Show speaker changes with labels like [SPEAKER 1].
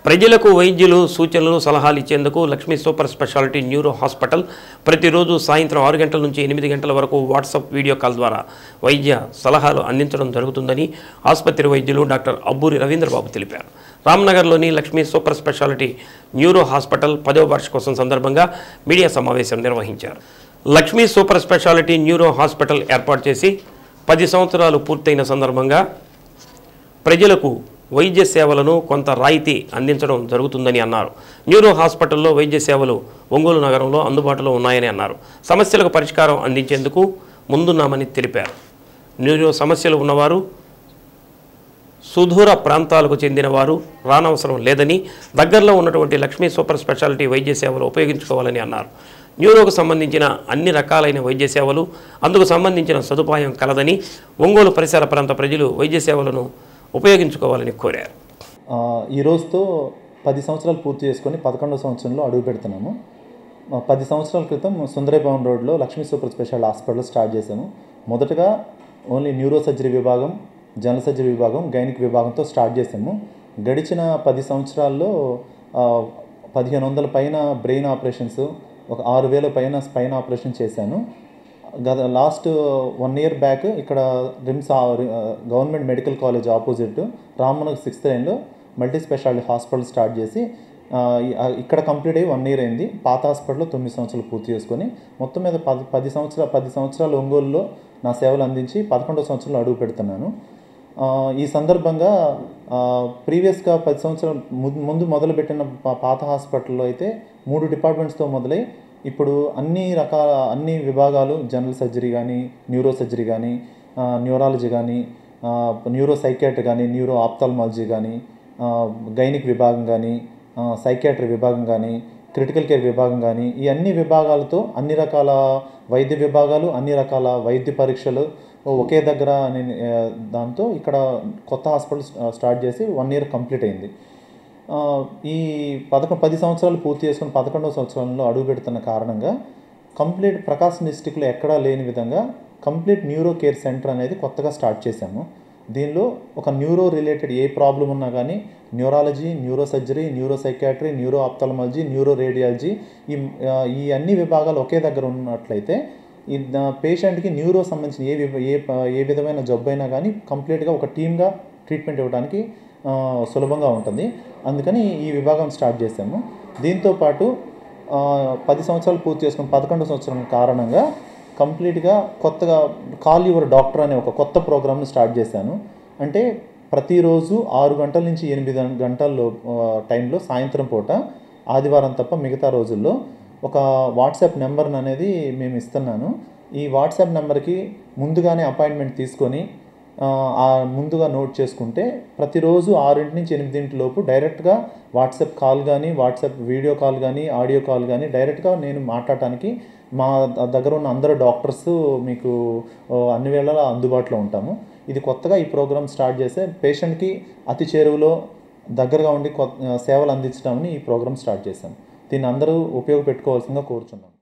[SPEAKER 1] ప్రజలకు వైద్యులు సూచనలు సలహాలు ఇచ్చేందుకు Lakshmi super speciality neuro hospital ప్రతిరోజు సాయంత్రం ఆరు గంటల నుంచి ఎనిమిది గంటల వరకు వాట్సాప్ వీడియో కాల్ ద్వారా వైద్య సలహాలు అందించడం జరుగుతుందని ఆసుపత్రి వైద్యులు డాక్టర్ అబ్బూరి రవీంద్రబాబు తెలిపారు రామ్నగర్లోని Lakshmi super speciality neuro hospital పదవ వార్షికోత్సవం సందర్భంగా మీడియా సమావేశం నిర్వహించారు Lakshmi super speciality neuro hospital ఏర్పాటు చేసి పది సంవత్సరాలు పూర్తయిన సందర్భంగా ప్రజలకు వైద్య సేవలను కొంత రాయితీ అందించడం జరుగుతుందని అన్నారు న్యూరో హాస్పిటల్లో వైద్య సేవలు ఒంగోలు నగరంలో అందుబాటులో ఉన్నాయని అన్నారు సమస్యలకు పరిష్కారం అందించేందుకు ముందున్నామని తెలిపారు న్యూరో సమస్యలు ఉన్నవారు సుదూర ప్రాంతాలకు చెందిన వారు రానవసరం లేదని దగ్గరలో ఉన్నటువంటి లక్ష్మీ సూపర్ స్పెషాలిటీ వైద్య సేవలు ఉపయోగించుకోవాలని అన్నారు న్యూరోకు సంబంధించిన అన్ని రకాలైన వైద్య సేవలు అందుకు సంబంధించిన సదుపాయం కలదని ఒంగోలు పరిసర ప్రాంత ప్రజలు వైద్య సేవలను ఉపయోగించుకోవాలని కోరారు
[SPEAKER 2] ఆ, ఈ రోజుతో పది సంవత్సరాలు పూర్తి చేసుకొని పదకొండవ సంవత్సరంలో అడుగు పెడుతున్నాము ఆ, పది సంవత్సరాల క్రితం సుందరభవన్ రోడ్లో Lakshmi super special hospital start చేసాము మొదటగా ఓన్లీ న్యూరో సర్జరీ విభాగం జనరల్ సర్జరీ విభాగం గైనిక్ విభాగంతో స్టార్ట్ చేసాము గడిచిన పది సంవత్సరాల్లో ఆ, పదిహేను వందల పైన బ్రెయిన్ ఆపరేషన్స్ ఒక ఆరు వేల పైన స్పైన్ ఆపరేషన్ చేశాను గత లాస్ట్ వన్ ఇయర్ బ్యాక్ ఇక్కడ రిమ్స్ ఆ- ఆ, government medical college opposite Ramnagar sixth లైన్లో మల్టీ స్పెషాలిటీ హాస్పిటల్ స్టార్ట్ చేసి ఆ, ఈ- ఆ, ఇక్కడ కంప్లీట్ అయ్యి వన్ ఇయర్ అయింది పాత హాస్పిటల్లో తొమ్మిది సంవత్సరాలు పూర్తి చేసుకొని మొత్తం మీద పది పది సంవత్సరాలు పది సంవత్సరాలు ఒంగోలులో నా సేవలు అందించి పదకొండవ సంవత్సరంలో అడుగు పెడుతున్నాను ఆ, ఈ సందర్భంగా ప్రీవియస్గా పది సంవత్సరాలు ము- ముందు మొదలుపెట్టిన పా- పాత హాస్పిటల్లో అయితే మూడు డిపార్ట్మెంట్స్తో మొదలై ఇప్పుడు అన్ని రకాల అన్ని విభాగాలు జనరల్ సర్జరీ కానీ న్యూరో సర్జరీ కానీ న్యూరాలజీ కానీ న్యూరో సైకియాట్రీ కానీ న్యూరో ఆప్థాల్మాలజీ కానీ గైనిక్ విభాగం కానీ సైకియాట్రీ విభాగం కానీ క్రిటికల్ కేర్ విభాగం కానీ ఈ అన్ని విభాగాలతో అన్ని రకాల వైద్య విభాగాలు అన్ని రకాల వైద్య పరీక్షలు ఒకే దగ్గర నేను ఆ, దాంతో ఇక్కడ కొత్త హాస్పిటల్ స్టా- స్టార్ట్ చేసి వన్ ఇయర్ కంప్లీట్ అయింది ఆ, ఈ పదకొండు పది సంవత్సరాలు పూర్తి చేసుకుని పదకొండవ సంవత్సరంలో అడుగు పెడుతున్న కారణంగా కంప్లీట్ ప్రకాశం డిస్టిక్లో ఎక్కడా లేని విధంగా కంప్లీట్ న్యూరో కేర్ సెంటర్ అనేది కొత్తగా స్టార్ట్ చేశాము దీనిలో ఒక న్యూరో రిలేటెడ్ ఏ ప్రాబ్లం ఉన్నా కానీ neurology neuro surgery neuro psychiatry neuro ophthalmology neuro radiology ఈ ఆ, ఈ అన్ని విభాగాలు ఒకే దగ్గర ఉన్నట్లయితే ఈ పేషెంట్కి న్యూరో సంబంధించిన ఏ విభ- ఏ ప- ఏ విధమైన జబ్బు అయినా కానీ కంప్లీట్గా ఒక టీమ్గా ట్రీట్మెంట్ ఇవ్వడానికి ఆ, సులభంగా ఉంటుంది అందుకని ఈ విభాగం స్టార్ట్ చేసాము దీంతో పాటు ఆ, పది సంవత్సరాలు పూర్తి చేసుకుని పదకొండు సంవత్సరం కారణంగా కంప్లీట్గా కొత్తగా కాల్ యువర్ డాక్టర్ అనే ఒక కొత్త ప్రోగ్రామ్ని స్టార్ట్ చేశాను అంటే ప్రతిరోజు ఆరు గంటల నుంచి ఎనిమిది గంటల్లో ఆ, టైంలో సాయంత్రం పూట ఆదివారం తప్ప మిగతా రోజుల్లో ఒక వాట్సాప్ నెంబర్ అనేది మేము ఇస్తున్నాను ఈ వాట్సాప్ నెంబర్కి ముందుగానే అపాయింట్మెంట్ తీసుకొని ఆ, ఆ ముందుగా నోట్ చేసుకుంటే ప్రతిరోజు ఆరింటి నుంచి ఎనిమిదింటి లోపు డైరెక్ట్గా వాట్సాప్ కాల్ కానీ వాట్సాప్ వీడియో కాల్ కానీ ఆడియో కాల్ కానీ డైరెక్ట్గా నేను మాట్లాడటానికి మా ద- దగ్గర ఉన్న అందరు డాక్టర్స్ మీకు ఆ, అన్ని వేళలా అందుబాటులో ఉంటాము ఇది కొత్తగా ఈ ప్రోగ్రామ్ స్టార్ట్ చేస్తే పేషెంట్కి అతి చేరువలో దగ్గరగా ఉండి కొత్త సేవలు అందించడామని ఈ ప్రోగ్రామ్ స్టార్ట్ చేశాం దీన్ని అందరూ ఉపయోగపెట్టుకోవాల్సిందిగా కోరుచున్నాం